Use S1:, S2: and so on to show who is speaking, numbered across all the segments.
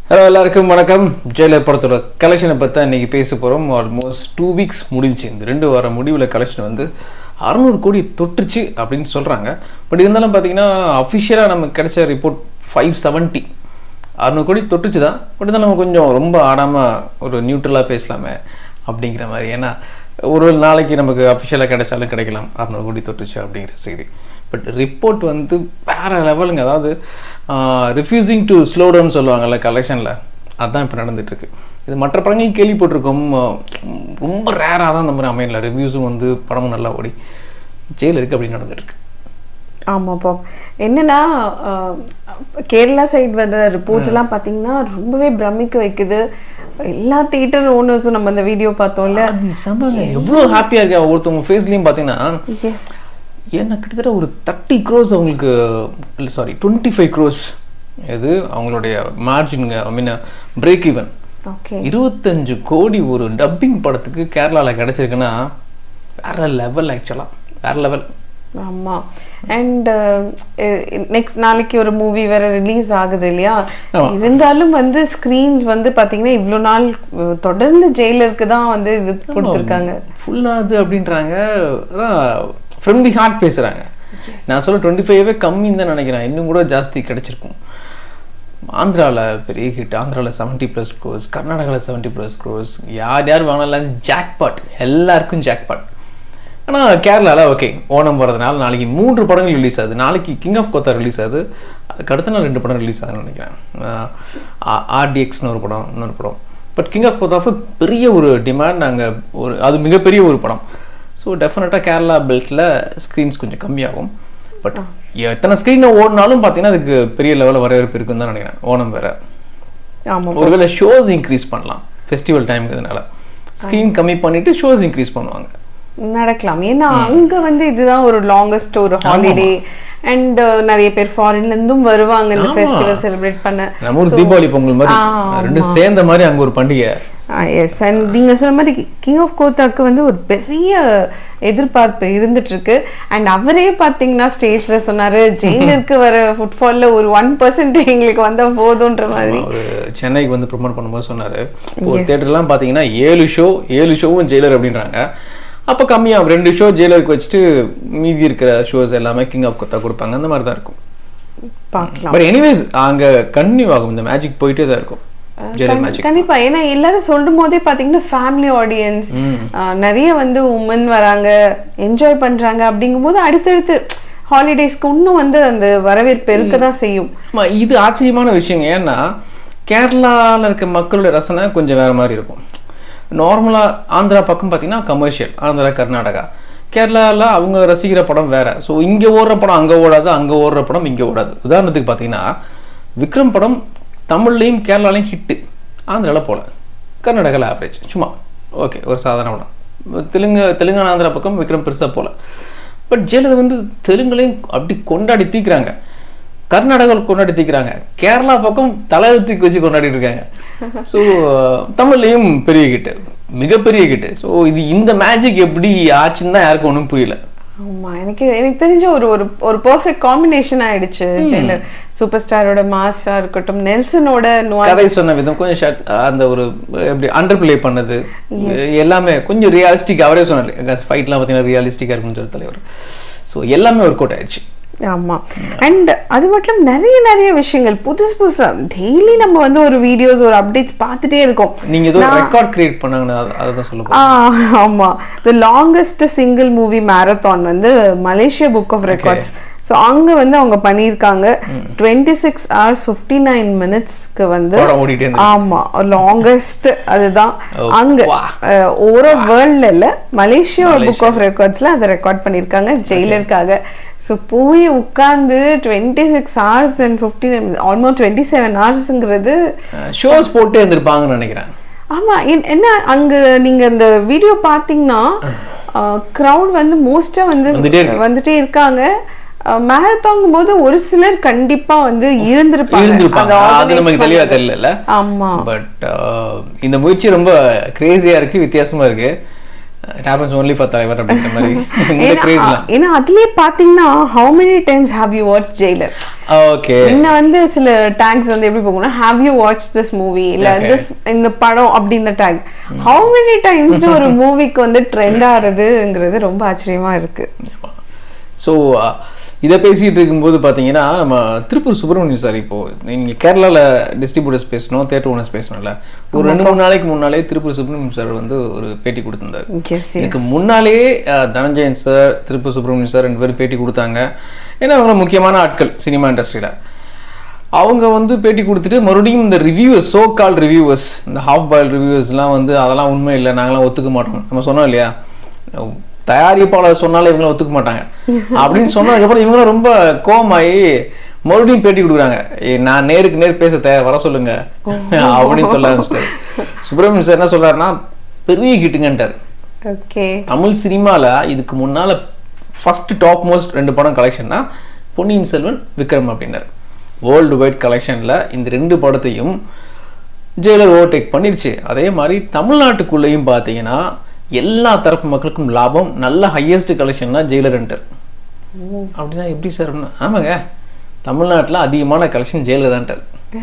S1: Hello எல்லாருக்கும் வணக்கம் Jailer படத்தோட கலெக்ஷனை பற்றி தான் இன்றைக்கி பேச போகிறோம் ஆல்மோஸ்ட் டூ வீக்ஸ் முடிஞ்சு இந்த ரெண்டு வார முடிவில் கலெக்ஷன் வந்து அறநூறு கோடி தொட்டுச்சு அப்படின்னு சொல்கிறாங்க பட் இருந்தாலும் பார்த்தீங்கன்னா அஃபிஷியலாக நமக்கு கிடைச்ச ரிப்போர்ட் ஃபைவ் செவன்ட்டி அறநூறு கோடி தொட்டுச்சு தான் பட் இருந்தாலும் நம்ம கொஞ்சம் ரொம்ப ஆடாமல் ஒரு நியூட்ரலாக பேசலாமே அப்படிங்கிற மாதிரி ஏன்னா ஒரு நாளைக்கு நமக்கு அஃபிஷியலாக கிடைச்சாலும் கிடைக்கலாம் அறநூறு கோடி தொட்டுச்சு அப்படிங்கிற செய்தி பட் ரிப்போர்ட் வந்து வேற லெவலுங்க அதாவது ரிஃப்யூசிங் டு ஸ்லோ டவுன் சொல்லுவாங்கல்ல கலெக்ஷனில் அதுதான் இப்போ நடந்துட்டு இருக்கு இது மற்ற படங்கள் கேள்விப்பட்டிருக்கோம் ஆஹ் ரொம்ப ரேராக தான் அந்த மாதிரி அமையல ரிவ்யூஸும் வந்து படமும் நல்லா ஓடி ஜெயில் இருக்கு அப்படின்னு நடந்துட்டு இருக்கு
S2: ஆமாப்பா என்னன்னா ஆஹ், கேரளா சைடு வர ரிப்போர்ட்ஸ் எல்லாம் பார்த்தீங்கன்னா ரொம்பவே பிரமிக்க வைக்குது எல்லா தியேட்டர் ஓனர்ஸும் நம்ம அந்த வீடியோ பார்த்தோம்ல
S1: அது சம்பங்க எவ்வளோ ஹாப்பியாக இருக்கு ஒருத்தவங்க ஃபேஸ்லேயும் பார்த்தீங்கன்னா
S2: எஸ்
S1: ஏன்னா கிட்டத்தட்ட ஒரு தேர்ட்டி க்ரோஸ் அவங்களுக்கு இல்லை சாரி டுவெண்ட்டி ஃபைவ் க்ரோஸ் இது அவங்களுடைய மார்ஜினுங்க I mean break even
S2: okay
S1: இருபத்தஞ்சு கோடி ஒரு டப்பிங் படத்துக்கு கேரளாவில் கிடைச்சிருக்குன்னா வேற லெவல் ஆக்சுவலாக வேற லெவல்
S2: ஆமா அண்ட் நெக்ஸ்ட் நாளைக்கு ஒரு மூவி வேற ரிலீஸ் ஆகுது இல்லையா
S1: ஆமா.
S2: இருந்தாலும் வந்து ஸ்க்ரீன்ஸ் வந்து பாத்தீங்கன்னா இவ்வளோ நாள் அஹ், தொடர்ந்து ஜெயிலருக்கு தான் வந்து இது கொடுத்துருக்காங்க
S1: ஃபுல்லாக அது அப்படின்றாங்க அதான் ஃப்ரம் தி ஹார்ட் பேசுகிறாங்க நான் சொல்ல டுவெண்ட்டி ஃபைவே கம்மின்னு தான் நினைக்கிறேன் இன்னும் கூட ஜாஸ்தி கிடைச்சிருக்கும் ஆந்திராவில் பெரிய ஹிட் ஆந்திராவில் செவன்ட்டி ப்ளஸ் க்ரோஸ் கர்நாடகாவில் செவன்ட்டி ப்ளஸ் க்ரோஸ் யார் யார் வாங்கினாலும் ஜாக்பாட் எல்லாருக்கும் ஜாக்பாட் ஆனால் கேரளாவில் ஓகே ஓணம் வரதுனால நாளைக்கு மூன்று படங்கள் ரிலீஸ் ஆகுது நாளைக்கு கிங் ஆஃப் கோத்தா ரிலீஸ் ஆகுது அதுக்கு அடுத்த நாள் ரெண்டு படம் ரிலீஸ் ஆகுதுன்னு நினைக்கிறேன் ஆர்டிஎக்ஸ்னு ஒரு படம் இன்னொரு படம் பட் கிங் ஆஃப் கோத்தாஃப் பெரிய ஒரு டிமாண்ட் நாங்கள் ஒரு அது மிகப்பெரிய ஒரு படம் ஸோ டெஃபினட்டாக கேரளா பெல்ட்டில் ஸ்க்ரீன்ஸ் கொஞ்சம் கம்மியாகும் பட் எத்தனை ஸ்க்ரீனை ஓடினாலும் பார்த்தீங்கன்னா அதுக்கு பெரிய லெவலில் வரவேற்பு இருக்குன்னு தான் நினைக்கிறேன் ஓணம் வேற
S2: ஆமா
S1: ஒருவேளை ஷோஸ் இன்க்ரீஸ் பண்ணலாம் ஃபெஸ்டிவல் டைம்ங்கிறதுனால ஸ்க்ரீன் கம்மி பண்ணிட்டு ஷோஸ் இன்க்ரீஸ் பண்ணுவாங்க
S2: நடக்கலாம் ஏன்னா அங்க வந்து இதுதான் ஒரு லாங்கஸ்ட் ஒரு ஹாலிடே அண்ட் நிறைய பேர் ஃபாரின்ல இருந்தும் வருவாங்க இந்த
S1: ஆமா.
S2: ஃபெஸ்டிவல் செலிப்ரேட் பண்ண
S1: நம்ம ஒரு தீபாவளி பொங்கல் மாதிரி
S2: ஆ,
S1: ரெண்டும் சேர்ந்த மாதிரி அங்க ஒரு பண்டிகை
S2: எஸ் அண்ட் நீங்க சொன்ன மாதிரி கிங் ஆஃப் கோத்தாக்கு வந்து ஒரு பெரிய எதிர்பார்ப்பு இருந்துட்டு இருக்கு அண்ட் அவரே பாத்தீங்கன்னா ஸ்டேஜ்ல சொன்னாரு ஜெயிலருக்கு வர ஃபுட்ஃபால்ல ஒரு ஒன் பர்சன்ட் எங்களுக்கு வந்தா போதுன்ற மாதிரி
S1: ஒரு சென்னைக்கு வந்து ப்ரொமோட் பண்ணும்போது சொன்னாரு ஒரு தேட்டர்லாம் பாத்தீங்கன்னா ஏழு ஷோ ஏழு ஷோவும் ஜெயிலர் அப்படின்றாங்க அப்ப கம்மியா ரெண்டு ஷோ ஜெயிலருக்கு வச்சுட்டு மீதி இருக்கிற ஷோஸ் எல்லாமே கிங் ஆஃப் கொத்தா கொடுப்பாங்க அந்த மாதிரி தான் இருக்கும்
S2: பார்க்கலாம்
S1: பட் எனிவேஸ் அங்க கன்டினியூ ஆகும் இந்த மேஜிக் போயிட்டே தான் இருக்கும் ஜெயிலர்
S2: கண்-
S1: மேஜிக்
S2: கண்டிப்பா ஏன்னா எல்லாரும் சொல்லும் போதே பாத்தீங்கன்னா ஃபேமிலி ஆடியன்ஸ் நிறைய வந்து உமன் வராங்க என்ஜாய் பண்றாங்க அப்படிங்கும்போது அடுத்தடுத்து ஹாலிடேஸ்க்கு இன்னும் வந்து அந்த வரவேற்பு இருக்க தான் செய்யும்
S1: ஆமா இது ஆச்சரியமான விஷயங்க ஏன்னா கேரளால இருக்க மக்களோட ரசனை கொஞ்சம் வேற மாதிரி இருக்கும் நார்மலா ஆந்திரா பக்கம் பார்த்தீங்கன்னா கமர்ஷியல் ஆந்திரா கர்நாடகா கேரளால அவங்க ரசிக்கிற படம் வேற ஸோ இங்க ஓடுற படம் அங்க ஓடாது அங்க ஓடுற படம் இங்க ஓடாது உதாரணத்துக்கு பார்த்தீங்கன்னா விக்ரம் படம் தமிழ்லையும் கேரளாலையும் ஹிட்டு ஆந்திரால போல கர்நாடகாவில் ஆவரேஜ் சும்மா ஓகே ஒரு சாதாரண படம் தெலுங்கு தெலுங்கானா ஆந்திரா பக்கம் விக்ரம் பெருசா போல பட் ஜெயலலிதா வந்து தெலுங்குலையும் அப்படி கொண்டாடி தீக்குறாங்க கர்நாடகாவில் கொண்டாடி தீக்குறாங்க கேரளா பக்கம் தலையெழுத்துக்கு வச்சு கொண்டாடிட்டு இருக்காங்க ஸோ தமிழ்லையும் பெரிய கிட்டு மிகப்பெரிய கிட்டு ஸோ இது இந்த மேஜிக் எப்படி ஆச்சுன்னு தான் யாருக்கும் ஒன்றும் புரியல
S2: ஆமா எனக்கு எனக்கு தெரிஞ்ச ஒரு ஒரு ஒரு பெர்ஃபெக்ட் காம்பினேஷன் ஆயிடுச்சு ஜெயிலர் சூப்பர் ஸ்டாரோட மாஸா இருக்கட்டும் நெல்சனோட நுவா
S1: கதை சொன்ன விதம் கொஞ்சம் ஷார்ட் அந்த ஒரு எப்படி அண்டர் பிளே பண்ணது எல்லாமே கொஞ்சம் ரியலிஸ்டிக் அவரே சொன்னார் ஃபைட்லாம் பார்த்தீங்கன்னா ரியலிஸ்டிக்காக இருக்குன்னு சொல்லி தலைவர் ஸோ எல்லாமே ஒர்க் அவுட் ஆயிடுச்சு
S2: ஆமா அண்ட் அது மட்டும் நிறைய நிறைய விஷயங்கள் புதுசு புதுசா டெய்லி நம்ம வந்து ஒரு வீடியோஸ் ஒரு அப்டேட்ஸ் பார்த்துட்டே இருக்கோம்
S1: நீங்க ஏதோ ரெக்கார்ட் கிரியேட் பண்ணாங்கன்னு அத- அதுதான் சொல்ல போறேன்.
S2: ஆ, ஆமா the longest single movie marathon வந்து Malaysia book of records so அங்க வந்து அவங்க பண்ணியிருக்காங்க twenty six hours fifty nine மினிட்ஸ்க்கு வந்து
S1: படம் ஓடிட்டே இருந்தது.
S2: ஆமா லாங்கஸ்ட் அதுதான்
S1: Oh,
S2: அங்க
S1: wow.
S2: ஓவரால் வேர்ல்ட்ல இல்ல மலேசியா புக் ஆஃப் ரெக்கார்ட்ஸ்ல அதை ரெக்கார்ட் பண்ணியிருக்காங்க ஜெயிலருக்காக ஸோ போய் உட்கார்ந்து twenty six hours and fifty almost twenty seven ஹவர்ஸுங்கிறது
S1: ஷோஸ் போட்டே இருந்திருப்பாங்கன்னு நினைக்கிறேன்
S2: ஆமா என்- என்ன அங்க நீங்க இந்த வீடியோ பாத்தீங்கன்னா கிரவுட் வந்து மோஸ்டா வந்து
S1: வந்துட்டே இருக்கு.
S2: வந்துட்டே இருக்காங்க மேரத்தாங்கும் போது ஒரு சிலர் கண்டிப்பா வந்து இருந்திருப்பாங்க
S1: இருந்திருப்பாங்க
S2: அதை
S1: அது
S2: organize
S1: நமக்கு தெளிவா
S2: பண்றது.
S1: தெரியல
S2: ஆமா
S1: பட் இந்த முயற்சி ரொம்ப கிரேசியா இருக்கு வித்தியாசமா இருக்கு ஹேப்பன்ஸ் ஒன்லி ஃபார் தலைவர் அப்படின்ற மாதிரி இந்த
S2: ஏன்னா
S1: கிரேஸ்லாம்
S2: ஏன்னா அதுலயே பாத்தீங்கன்னா how many times have you watch Jailer
S1: okay
S2: இன்னும் வந்து சில டேக்ஸ் வந்து எப்படி போகும்னா have you watch this movie இல்ல
S1: Okay.
S2: this இந்த படம் அப்படி இந்த டேக் ஹவு மெனி டைம்ஸ் ஒரு மூவிக்கு வந்து ட்ரெண்ட் ஆறதுங்கிறது ரொம்ப ஆச்சரியமா இருக்கு
S1: ஸோ இதை பேசிட்டு இருக்கும்போது பார்த்தீங்கன்னா நம்ம திருப்பூர் சுப்பிரமணியம் சார் இப்போ நீங்கள் கேரளாவில் டிஸ்ட்ரிபியூட்டர்ஸ் பேசணும் தேட்டர் ஓனர்ஸ் பேசணும்ல ஒரு ரெண்டு மூணு நாளைக்கு முன்னாலே திருப்பூர் சுப்பிரமணியம் சார் வந்து ஒரு பேட்டி கொடுத்திருந்தாரு
S2: எஸ்
S1: இதுக்கு முன்னாலேயே அஹ், தனஞ்சயன் சார் திருப்பூர் சுப்பிரமணியம் சார் ரெண்டு பேரும் பேட்டி கொடுத்தாங்க ஏன்னா அவங்க முக்கியமான ஆட்கள் சினிமா இண்டஸ்ட்ரியில் அவங்க வந்து பேட்டி கொடுத்துட்டு மறுபடியும் இந்த ரிவ்யூவர்ஸ் சோ கால் ரிவ்யூவர்ஸ் இந்த ஹாஃப் பாயில் ரிவ்யூவர்ஸ்லாம் வந்து அதெல்லாம் உண்மை இல்லை நாங்களாம் ஒத்துக்க மாட்டோம் நம்ம சொன்னோம் இல்லையா தயாரிப்பாளர் சொன்னாலே இவங்களாம் ஒத்துக்க மாட்டாங்க அப்படின்னு சொன்னதுக்கப்புறம் இவங்களும் ரொம்ப கோவமாயி மறுபடியும் பேட்டி கொடுக்குறாங்க "ஏய், நான் நேருக்கு நேர் பேச தயார் வர சொல்லுங்க அப்படின்னு சொல்ல ஆரம்பிச்சிட்டாரு சுப்பிரமணியம் சார் என்ன சொல்றாருன்னா பெரிய கிட்டுங்கன்ட்டார்
S2: ஓகே
S1: தமிழ் சினிமால இதுக்கு முன்னால ஃபர்ஸ்ட் டாப் மோஸ்ட் ரெண்டு படம் கலெக்ஷன்னா பொன்னியின் செல்வன் விக்ரம் அப்படின்னாரு வேர்ல்டு வைட் கலெக்ஷன்ல இந்த ரெண்டு படத்தையும் ஜெயிலர் ஓவர்டேக் பண்ணிருச்சு அதே மாதிரி தமிழ்நாட்டுக்குள்ளேயும் பார்த்தீங்கன்னா எல்லா தரப்பு மக்களுக்கும் லாபம் நல்ல ஹையஸ்ட் கலெக்ஷன்னா ஜெயிலர் என்டர் அப்படின்னா எப்படி சார் அப்படின்னா, ஆமாங்க தமிழ்நாட்டுல அதிகமான கலெக்ஷன் ஜெயிலர் தான்ட்டார்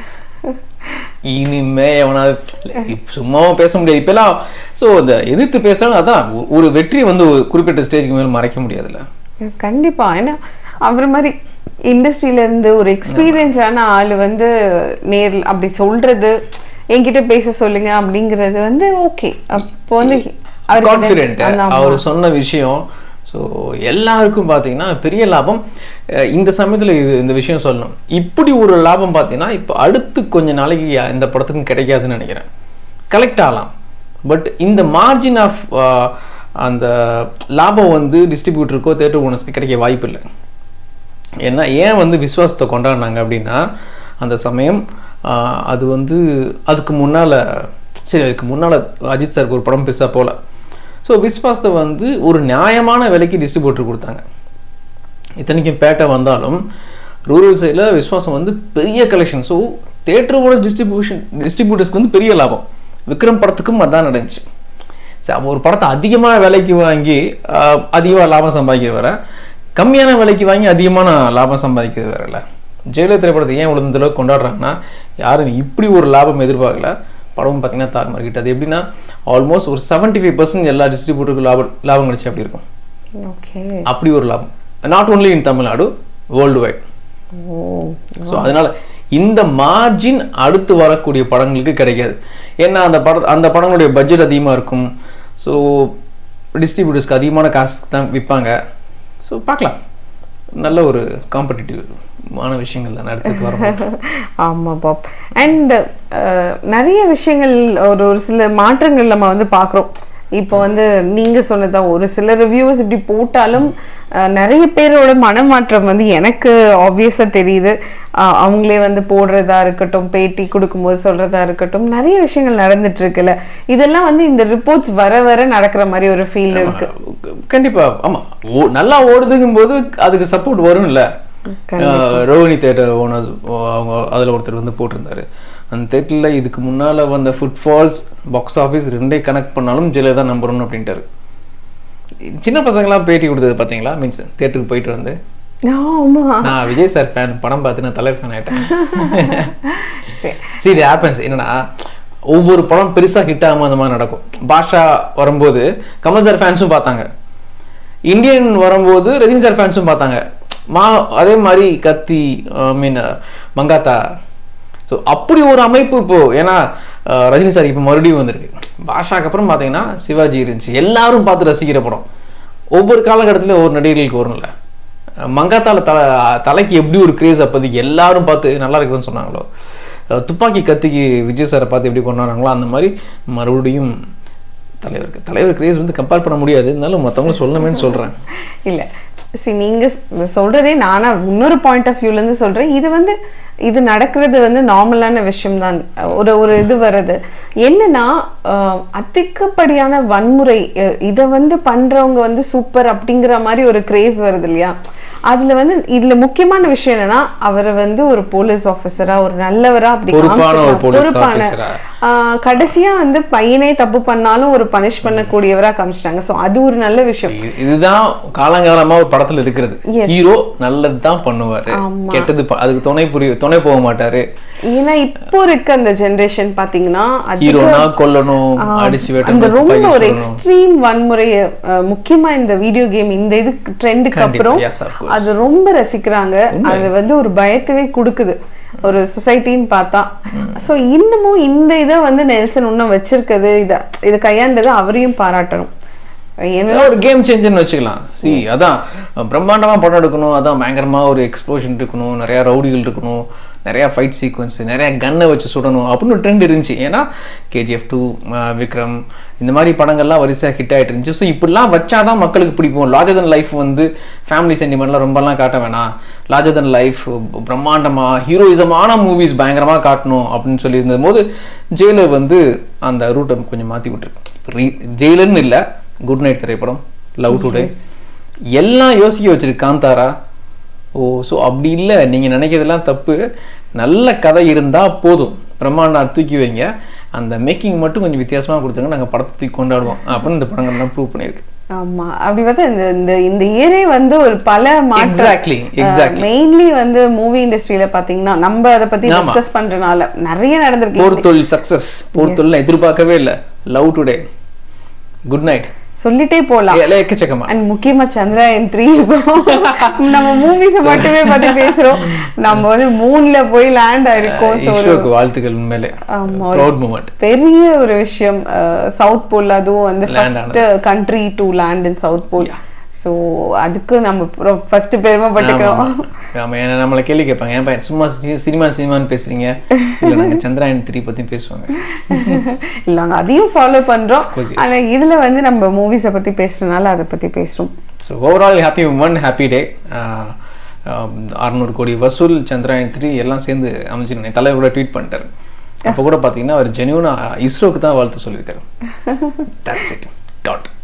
S1: இனிமே எவனாவது இப்ப சும்மாவும் பேச முடியாது இப்பெல்லாம் ஸோ இந்த எதிர்த்து பேசுறாங்க அதான் ஒ- ஒரு வெற்றியை வந்து ஒரு குறிப்பிட்ட ஸ்டேஜுக்கு மேல மறைக்க முடியாதுல்ல
S2: கண்டிப்பா ஏன்னா அவர் மாதிரி இண்டஸ்ட்ரியில இருந்து ஒரு எக்ஸ்பீரியன்ஸான ஆளு வந்து நேர்ல அப்படி சொல்றது என்கிட்ட பேச சொல்லுங்க அப்படிங்கிறது வந்து ஓகே அப்போ வந்து அவருக்கு
S1: கான்ஃபிடென்ட்
S2: அந்த- ஆமா.
S1: அவர் சொன்ன விஷயம் ஸோ எல்லாருக்கும் பார்த்தீங்கன்னா பெரிய லாபம் அஹ் இந்த சமயத்தில் இது இந்த விஷயம் சொல்லணும் இப்படி ஒரு லாபம் பார்த்தீங்கன்னா இப்போ அடுத்து கொஞ்ச நாளைக்கு இந்த படத்துக்கும் கிடைக்காதுன்னு நினைக்கிறேன் கலெக்ட் ஆகலாம் பட் இந்த மார்ஜின் ஆஃப் அந்த லாபம் வந்து டிஸ்ட்ரிபியூட்டருக்கோ தேட்டர் ஓனர்ஸ்க்கு கிடைக்க வாய்ப்பு இல்லை ஏன்னா ஏன் வந்து விஸ்வாசத்தை கொண்டாடினாங்க அப்படின்னா அந்த சமயம் ஆஹ், அது வந்து அதுக்கு முன்னால் சரி அதுக்கு முன்னால் அஜித் சாருக்கு ஒரு படம் பெருசாக போல ஸோ விஸ்வாசத்தை வந்து ஒரு நியாயமான விலைக்கு டிஸ்ட்ரிபியூட்டர் கொடுத்தாங்க இத்தனைக்கும் பேட்டை வந்தாலும் ரூரல் சைடில் விஸ்வாசம் வந்து பெரிய கலெக்ஷன் ஸோ தேட்டரோட டிஸ்ட்ரிபியூஷன் டிஸ்ட்ரிபியூட்டர்ஸ்க்கு வந்து பெரிய லாபம் விக்ரம் படத்துக்கும் அதான் நடந்துச்சு சரி அவன் ஒரு படத்தை அதிகமான விலைக்கு வாங்கி அதிகமாக லாபம் சம்பாதிக்கிறது வேற கம்மியான விலைக்கு வாங்கி அதிகமான லாபம் சம்பாதிக்கிறது வேறல ஜெயலலிதா திரைப்படத்தை ஏன் இவ்வளோ இந்த அளவுக்கு கொண்டாடுறாங்கன்னா யாரும் இப்படி ஒரு லாபம் எதிர்பார்க்கல படம் பார்த்தீங்கன்னா தாறுமாறு கிட்ட அது எப்படின்னா ஆல்மோஸ்ட் ஒரு செவன்ட்டி ஃபைவ் பர்சன்ட் எல்லா டிஸ்ட்ரிபியூட்டருக்கும் லாபம் லாபம் கிடைச்சு அப்படி இருக்கும்
S2: ஓகே
S1: அப்படி ஒரு லாபம் not only in Tamil Nadu world wide
S2: ஓ
S1: ஸோ அதனால இந்த மார்ஜின் அடுத்து வரக்கூடிய படங்களுக்கு கிடைக்காது ஏன்னா அந்த பட அந்த படங்களுடைய பட்ஜெட் அதிகமாக இருக்கும் ஸோ டிஸ்ட்ரிபியூட்டர்ஸ்க்கு அதிகமான காசுக்கு தான் விற்பாங்க ஸோ பார்க்கலாம் நல்ல ஒரு காம்படிட்டிவான விஷயங்கள் தான் அடுத்து வரும்
S2: ஆமா பாப் அண்ட் நிறைய விஷயங்கள் ஒரு ஒரு சில மாற்றங்கள் நம்ம வந்து பார்க்குறோம் இப்போ வந்து நீங்க சொன்னதா ஒரு சில ரிவ்யூஸ் இப்படி போட்டாலும் அஹ், நிறைய பேரோட மனமாற்றம் வந்து எனக்கு ஆப்வியஸா தெரியுது அஹ், அவங்களே வந்து போடுறதா இருக்கட்டும் பேட்டி கொடுக்கும்போது சொல்றதா இருக்கட்டும் நிறைய விஷயங்கள் நடந்துட்டு இருக்குல்ல இதெல்லாம் வந்து இந்த ரிப்போர்ட்ஸ் வர வர நடக்கிற மாதிரி ஒரு ஃபீல் இருக்கு
S1: கண்டிப்பா ஆமா ஓ- நல்லா ஓடுதுங்கும் போது அதுக்கு சப்போர்ட் வரும்ல அஹ், ரோஹிணி தேட்டர் ஓனர் அவங்க அதுல ஒருத்தர் வந்து போட்டிருந்தாரு அந்த தேட்டரில் இதுக்கு முன்னால வந்த ஃபுட்ஃபால்ஸ் பாக்ஸ் ஆஃபீஸ் ரெண்டே கனெக்ட் பண்ணாலும் ஜெயலலிதா நம்பர் ஒன் அப்படின்ட்டாரு சின்ன பசங்களாம் பேட்டி கொடுத்தது பாத்தீங்களா மீன்ஸ் தேட்டருக்கு போயிட்டு வந்து
S2: ஆமா
S1: நான் விஜய் சார் ஃபேன் படம் பார்த்து நான் தலைவர் ஃபேன் ஆயிட்டேன்
S2: சரி
S1: சரி இது ஹேப்பன்ஸ் என்னன்னா ஒவ்வொரு படம் பெருசா ஹிட் ஆகாம அந்த மாதிரி நடக்கும் பாஷா வரும்போது கமல் சார் ஃபேன்ஸும் பார்த்தாங்க இந்தியன் வரும்போது ரஜினி சார் ஃபேன்ஸும் பார்த்தாங்க மா அதே மாதிரி கத்தி ஐ மீன் மங்காத்தா ஸோ அப்படி ஒரு அமைப்பு இப்போ ஏன்னா அஹ், ரஜினி சார் இப்போ மறுபடியும் வந்திருக்கு பாஷாக்கு அப்புறம் பார்த்தீங்கன்னா சிவாஜி இருந்துச்சு எல்லாரும் பார்த்து ரசிக்கிற படம் ஒவ்வொரு காலகட்டத்திலும் ஒவ்வொரு நடிகர்களுக்கு வரும்ல மங்காத்தால தலை தலைக்கு எப்படி ஒரு கிரேஸ் அப்போதைக்கு எல்லாரும் பார்த்து நல்லா இருக்குதுன்னு சொன்னாங்களோ அஹ் துப்பாக்கி கத்திக்கு விஜய் சாரை பார்த்து எப்படி கொண்டாடுறாங்களோ அந்த மாதிரி மறுபடியும் தலைவருக்கு தலைவர் கிரேஸ் வந்து கம்பேர் பண்ண முடியாது இருந்தாலும் மற்றவங்க சொல்லணுமேன்னு சொல்கிறேன்
S2: இல்ல see நீங்க ஸ்- சொல்றதே நானா இன்னொரு பாயிண்ட் ஆஃப் வியூல இருந்து சொல்றேன் இது வந்து இது நடக்கிறது வந்து நார்மலான விஷயம் தான் ஒரு ஒரு இது வர்றது என்னன்னா ஆஹ், அதிகப்படியான வன்முறை அஹ், இத வந்து பண்றவங்க வந்து சூப்பர் அப்படிங்கிற மாதிரி ஒரு கிரேஸ் வருது இல்லையா அதுல வந்து இதுல முக்கியமான விஷயம் என்னன்னா அவரை வந்து ஒரு போலீஸ் ஆபீசரா ஒரு நல்லவரா அப்படி
S1: பொறுப்பான ஒரு
S2: காமிச்சிருக்காங்க.
S1: police
S2: பொறுப்பான
S1: officer-ஆ.
S2: ஆஹ் கடைசியா வந்து பையனே தப்பு பண்ணாலும் ஒரு பனிஷ் பண்ணக்கூடியவரா காமிச்சிட்டாங்க சோ அது ஒரு நல்ல விஷயம்
S1: இது- இதுதான் காலங்காலமா ஒரு படத்துல இருக்கிறது
S2: Yes.
S1: ஹீரோ நல்லது தான் பண்ணுவாரு
S2: ஆமா.
S1: கெட்டது ப- அதுக்கு துணை புரிய துணை போக மாட்டாரு
S2: ஏன்னா இப்போ இருக்க அந்த ஜெனரேஷன் பாத்தீங்கன்னா அதிக
S1: ஹீரோனா கொல்லணும் அடிச்சு
S2: அந்த
S1: வெட்டணும்
S2: ரொம்ப
S1: துப்பாக்கி
S2: ஒரு
S1: சுடணும்.
S2: எக்ஸ்ட்ரீம் வன்முறைய அஹ், முக்கியமா இந்த வீடியோ கேம் இந்த இது ட்ரெண்டுக்கு
S1: கண்டிப்பா,
S2: அப்புறம்
S1: yes, of course.
S2: அது ரொம்ப ரசிக்கிறாங்க அது வந்து ஒரு பயத்தவே கொடுக்குது ஒரு சொசைட்டின்னு பார்த்தா சோ இன்னமும் இந்த இதை வந்து நெல்சன் இன்னும் வச்சிருக்கிறது இத இதை கையாண்டது அவரையும் பாராட்டணும் ஏன்னா
S1: இதெல்லாம் ஒரு கேம் சேஞ்சர்னு வச்சுக்கலாம் சி அதான் பிரம்மாண்டமா படம் எடுக்கணும் அதான் பயங்கரமா ஒரு எக்ஸ்ப்ளோஷன் இருக்கணும் நிறைய ரவுடிகள் இருக்கணும் நிறைய ஃபைட் சீக்வன்ஸ் நிறைய கன்னை வச்சு சுடணும் அப்படின்னு ஒரு ட்ரெண்ட் இருந்துச்சு ஏன்னா கேஜிஎஃப் டூ விக்ரம் இந்த மாதிரி படங்கள்லாம் வரிசையாக ஹிட் ஆயிட்டு இருந்துச்சு ஸோ இப்படிலாம் வச்சாதான் மக்களுக்கு பிடிக்கும் லார்ஜர் தன் லைஃப் வந்து ஃபேமிலி சென்டிமெண்ட்லாம் ரொம்பலாம் காட்ட வேணாம் லார்ஜர் தன் லைஃப் பிரம்மாண்டமா ஹீரோயிசமான மூவிஸ் பயங்கரமா காட்டணும் அப்படின்னு சொல்லி இருந்தது போது ஜெயிலர் வந்து அந்த ரூட்டை கொஞ்சம் மாற்றி விட்டுருக்கு ஜெயிலர்னு இல்லை குட் நைட் திரைப்படம் லவ் டுடே எல்லாம் யோசிக்க வச்சிருக்கு காந்தாரா ஓ ஸோ அப்படி இல்லை நீங்கள் நினைக்கிறதெல்லாம் தப்பு நல்ல கதை இருந்தால் போதும் பிரம்மாண்டா தூக்கி வைங்க அந்த மேக்கிங் மட்டும் கொஞ்சம் வித்தியாசமாக கொடுத்துருங்க நாங்கள் படத்தை தூக்கி கொண்டாடுவோம் அப்படின்னு இந்த படங்கள்லாம் ப்ரூவ் பண்ணியிருக்கு
S2: ஆமா அப்படி பார்த்தா இந்த இந்த இந்த இயரே வந்து ஒரு பல
S1: Exactly, exactly.
S2: மெயின்லி வந்து மூவி இண்டஸ்ட்ரியில பாத்தீங்கன்னா நம்ம அதை பத்தி
S1: ஆமா.
S2: டிஸ்கஸ் பண்றனால நிறைய நடந்திருக்கு
S1: போர் தொழில் சக்ஸஸ் போர் தொழில் எதிர்பார்க்கவே இல்லை லவ் டுடே குட் நைட்
S2: சொல்லிட்டே போலாம்
S1: எக்கச்சக்கமா
S2: அண்ட் முக்கியமா சந்திராயன் த்ரீ நம்ம மூவிஸ் மட்டுமே பத்தி பேசுறோம் நம்ம வந்து மூன்ல போய் லேண்ட் ஆயிருக்கோம் So, ஒரு
S1: இஸ்ரோக்கு வாழ்த்துக்கள் உண்மையிலே
S2: ஆமா, ஒரு
S1: ப்ரௌட் மூமெண்ட்
S2: பெரிய ஒரு விஷயம் சவுத் போல் அதுவும் வந்து
S1: Land
S2: first country to land in south pole so அதுக்கு நம்ம ஃபர்ஸ்ட் பெருமைப்பட்டுக்கிறோம்
S1: ஆமா ஏன்னா நம்மளை கேள்வி கேட்பாங்க ஏன் பையன் சும்மா சி- சினிமா சினிமான்னு பேசுறீங்க இல்ல நாங்க சந்திராயன் த்ரீ பத்தி பேசுவாங்க
S2: இல்ல நாங்க அதையும் ஃபாலோ பண்றோம்
S1: course, yes.
S2: ஆனா இதுல வந்து நம்ம மூவிஸை பத்தி பேசுறதுனால அதை பத்தி பேசுறோம்
S1: so overall happy one happy day அறுநூறு கோடி வசூல் சந்திராயன் த்ரீ எல்லாம் சேர்ந்து அமைச்சிருந்தேன் தலைவர் கூட ட்வீட் பண்ணிட்டாரு அப்போ கூட பார்த்தீங்கன்னா அவர் ஜெனியூனா இஸ்ரோக்கு தான் வாழ்த்து சொல்லியிருக்காரு தட்ஸ் இட் டாட்